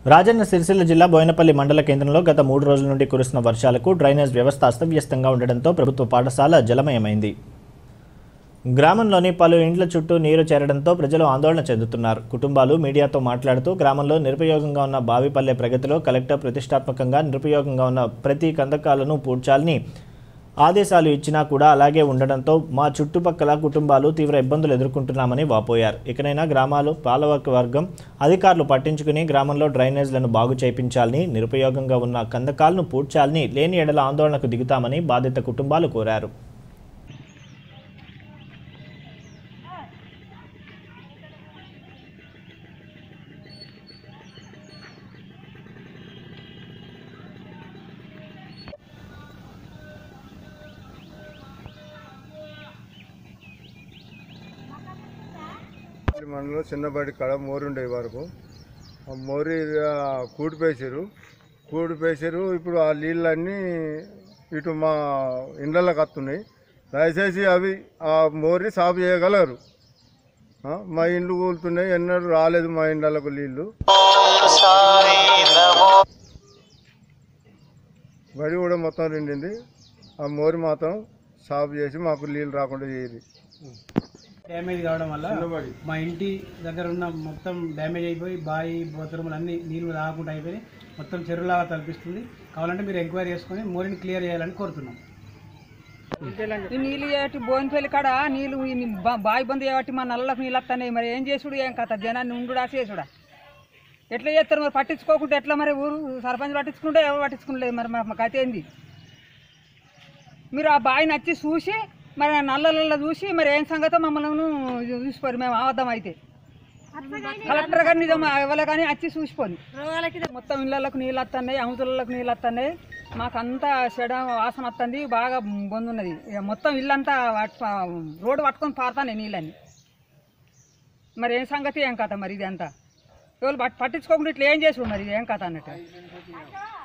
రాజన్న సిరిసిల్ల జిల్లా బోయినపల్లి మండల కేంద్రంలో గత మూడు రోజుల నుండి కురుస్తున్న వర్షాలకు డ్రైనేజ్ వ్యవస్థ అస్తవ్యస్తంగా ఉండడంతో ప్రభుత్వ పాఠశాల జలమయమైంది గ్రామంలోని పలు ఇండ్ల చుట్టూ నీరు చేరడంతో ప్రజలు ఆందోళన చెందుతున్నారు కుటుంబాలు మీడియాతో మాట్లాడుతూ గ్రామంలో నిరుపయోగంగా ఉన్న బావిపల్లె ప్రగతిలో కలెక్టర్ ప్రతిష్టాత్మకంగా నిరుపయోగంగా ఉన్న ప్రతి కందకాలను పూడ్చాలని ఆదేశాలు ఇచ్చినా కూడా అలాగే ఉండడంతో మా చుట్టుపక్కల కుటుంబాలు తీవ్ర ఇబ్బందులు ఎదుర్కొంటున్నామని వాపోయారు ఇకనైనా గ్రామాలు పాలవర్గ వర్గం అధికారులు పట్టించుకుని గ్రామంలో డ్రైనేజ్లను బాగు చేయించాలని నిరుపయోగంగా ఉన్న కందకాలను పూడ్చాలని లేని ఎడల ఆందోళనకు దిగుతామని బాధిత కుటుంబాలు కోరారు మనలో చిన్నపాటి కడ మోరు ఉండే వరకు ఆ మోరి ఆ, కూడిపేసారు కూడిపేసారు ఇప్పుడు ఆ నీళ్ళన్నీ ఇటు మా ఇండ్లకి వస్తున్నాయి దయచేసి అవి ఆ మోరి సాగు చేయగలరు ఆ, మా ఇండ్లు కూలుతున్నాయి ఎన్నడూ రాలేదు మా ఇండ్లకు నీళ్ళు వడి కూడా మొత్తం నిండింది ఆ మోరి మాత్రం సాగు చేసి మాకు నీళ్ళు రాకుండా చేయదు డ్యామేజ్ కావడం వల్ల చిన్నబడి. మా ఇంటి దగ్గర ఉన్న మొత్తం డ్యామేజ్ అయిపోయి బావి బోతరములు అన్ని నీళ్లు రాకుండా అయిపోయి మొత్తం చెరువులాగా తలపిస్తుంది కావాలంటే మీరు ఎంక్వైరీ చేసుకొని మోరిని క్లియర్ చేయాలని కోరుతున్నాం ఈ నీళ్ళు చేయబట్టి బోయినపల్లి కాడ నీళ్ళు ఈ బా- బావి బంద్ చేయబట్టి మా నల్లలకు నీళ్ళు వస్తున్నాయి మరి ఏం చేసుడు ఏం కథ జనాన్ని ఉండుడా చేసుడా ఎట్లా చేస్తారు మరి పట్టించుకోకుంటే ఎట్లా మరి ఊరు సర్పంచ్ పట్టించుకుంటే ఎవరు పట్టించుకుంటలేదు మరి మా మా కథ ఏంది మీరు ఆ బావిని వచ్చి చూసి మరి ఆ నల్లలలో చూసి మరి ఏం సంగతో మమ్మల్ని చూసిపోరు మేము ఆవద్దాం అయితే కలెక్టర్ గారు నిజం ఎవరు కానీ వచ్చి చూసిపోను మొత్తం ఇళ్ళకు నీళ్ళు వస్తున్నాయి అముతులకు నీళ్ళు వస్తున్నాయి మాకంతా చెడ వాసన వస్తుంది బాగా బొందున్నది ఇక మొత్తం ఇల్లంతా పట్- రోడ్డు పట్టుకొని పారుతాయి నీళ్ళని మరి ఏం సంగతి ఏం కథ మరి ఇది అంతా ఎవరు పట్- పట్టించుకోకుండా ఇట్లా ఏం చేసి మరి ఇది ఏం కథ అన్నట్టు